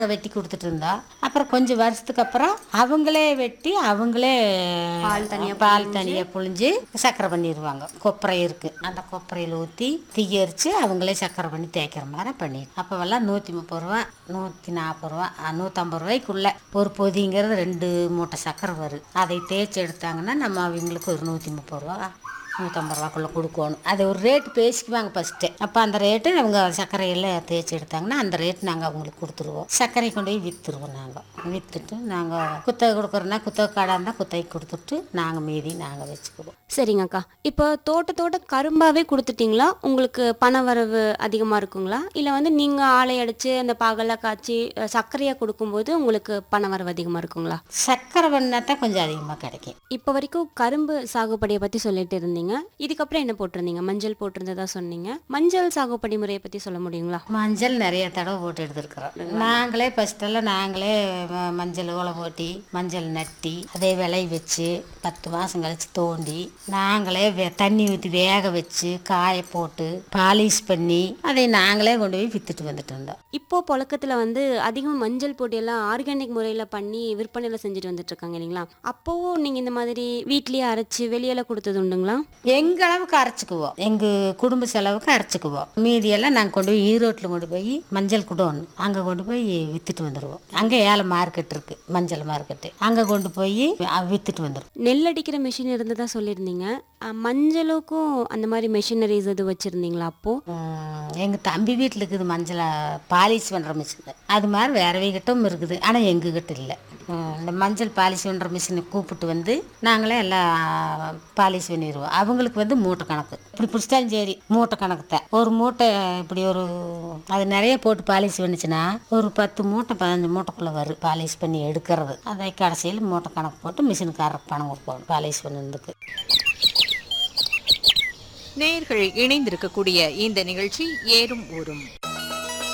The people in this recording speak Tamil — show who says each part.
Speaker 1: வெட்டி கொடுத்துட்டு இருந்தா அப்புறம் கொஞ்சம் வருஷத்துக்கு அப்புறம் அவங்களே வெட்டி அவங்களே
Speaker 2: பால் தனியா
Speaker 1: பால் தனியாக புழிஞ்சு சக்கரை பண்ணிடுவாங்க கொப்பரை இருக்கு அந்த கொப்பரையில் ஊற்றி தீயரிச்சு அவங்களே சக்கரை பண்ணி தேய்க்கிற மாதிரி பண்ணி அப்போவெல்லாம் நூற்றி முப்பது ரூபா நூற்றி நாற்பது ரூபா அஹ், நூற்றம்பது ரூபாய்க்குள்ள ஒரு பொதிங்கிறது ரெண்டு மூட்டை சக்கரை வரும் அதை தேய்ச்சி எடுத்தாங்கன்னா நம்ம அவங்களுக்கு ஒரு நூற்றி முப்பது ரூபா நூற்றம்பது ரூபாக்குள்ளே கொடுக்கணும் அது ஒரு ரேட்டு பேசிக்குவாங்க ஃபஸ்ட்டு அப்போ அந்த ரேட்டு அவங்க சர்க்கரையெல்லாம் தேய்ச்சி எடுத்தாங்கன்னா அந்த ரேட் நாங்கள் அவங்களுக்கு கொடுத்துருவோம் சர்க்கரை கொண்டு போய் விற்றுருவோம் நாங்கள் விற்றுட்டு நாங்கள் குத்தகை கொடுக்குறோன்னா குத்தகை கடை இருந்தால் குத்தகை கொடுத்துட்டு நாங்கள் மீதி நாங்கள் வச்சுக்குவோம்
Speaker 2: சரிங்க அக்கா இப்போ தோட்டத்தோட கரும்பாவே கொடுத்துட்டீங்களா உங்களுக்கு பண வரவு அதிகமாக இருக்குங்களா இல்லை வந்து நீங்கள் ஆலை அடித்து அந்த பாகெல்லாம் காய்ச்சி அஹ், சர்க்கரையா கொடுக்கும்போது உங்களுக்கு பண வரவு அதிகமாக இருக்குங்களா
Speaker 1: சர்க்கரை பண்ணால் தான் கொஞ்சம் அதிகமாக கிடைக்கும்
Speaker 2: இப்போ வரைக்கும் கரும்பு சாகுபடியை பற்றி சொல்லிட்டு இருந்தீங்க இதுக்கப்புறம் என்ன போட்டிருந்தீங்க மஞ்சள் போட்டிருந்ததா சொன்னீங்க மஞ்சள் சாகுபடி முறையை பற்றி சொல்ல முடியுங்களா
Speaker 1: மஞ்சள் நிறைய தடவை போட்டு எடுத்துருக்குறோம் நாங்களே ஃபஸ்ட்டெல்லாம் நாங்களே ம- மஞ்சள் உலை போட்டி மஞ்சள் நட்டி அதே விளை வச்சு பத்து மாதம் கழிச்சு தோண்டி நாங்களே வெ- தண்ணி ஊற்றி வேக வச்சு காய போட்டு பாலிஷ் பண்ணி அதை நாங்களே கொண்டு போய் விற்றுட்டு வந்துட்டு இருந்தோம்
Speaker 2: இப்போ புழக்கத்தில் வந்து அதிகம் மஞ்சள் போட்டியெல்லாம் ஆர்கானிக் முறையில் பண்ணி விற்பனையில் செஞ்சுட்டு வந்துட்டு இருக்காங்க இல்லைங்களா அப்போவும் நீங்கள் இந்த மாதிரி வீட்லேயே அரைச்சி வெளியெல்லாம் கொடுத்தது உண்டுங்களா
Speaker 1: எங்கள் அளவுக்கு அரைச்சிக்குவோம் எங்கள் குடும்ப செலவுக்கு அரைச்சிக்குவோம் மீதியெல்லாம் நாங்கள் கொண்டு போய் ஈரோட்டில் கொண்டு போய் மஞ்சள் குடோன் அங்கே கொண்டு போய் விற்றுட்டு வந்துடுவோம் அங்கே ஏழை மார்க்கெட் இருக்குது மஞ்சள் மார்க்கெட்டு அங்கே கொண்டு போய் விற்றுட்டு வந்துடுவோம்
Speaker 2: நெல் அடிக்கிற மிஷின் இருந்ததா சொல்லியிருந்தீங்க அஹ், மஞ்சளுக்கும் அந்த மாதிரி மெஷினரிஸ் எதுவும் வச்சுருந்தீங்களா அப்போது
Speaker 1: எங்கள் தம்பி வீட்டில் இருக்குது மஞ்சளை பாலிஷ் பண்ணுற மிஷின் அது மாதிரி வேறவே கிட்டும் இருக்குது ஆனால் எங்ககிட்ட இல்லை ம், இந்த மஞ்சள் பாலிஷ் பண்ணுற மிஷினை கூப்பிட்டு வந்து நாங்களே எல்லாம் பாலிஷ் பண்ணிடுவோம் அவங்களுக்கு வந்து மூட்டை கணக்கு இப்படி பிடிச்சிட்டாலும் சரி மூட்டை கணக்கு தான் ஒரு மூட்டை இப்படி ஒரு அது நிறைய போட்டு பாலிஷ் பண்ணுச்சுன்னா ஒரு பத்து மூட்டை பதினஞ்சு மூட்டைக்குள்ளே வரும் பாலிஷ் பண்ணி எடுக்கிறது அதை கடைசியில் மூட்டை கணக்கு போட்டு மிஷினுக்காரருக்கு பணம் கொடுப்போம் பாலிஷ் பண்ணதுக்கு
Speaker 3: நேயர்கள் இணைந்திருக்கக்கூடிய இந்த நிகழ்ச்சி ஏறும் ஊரும்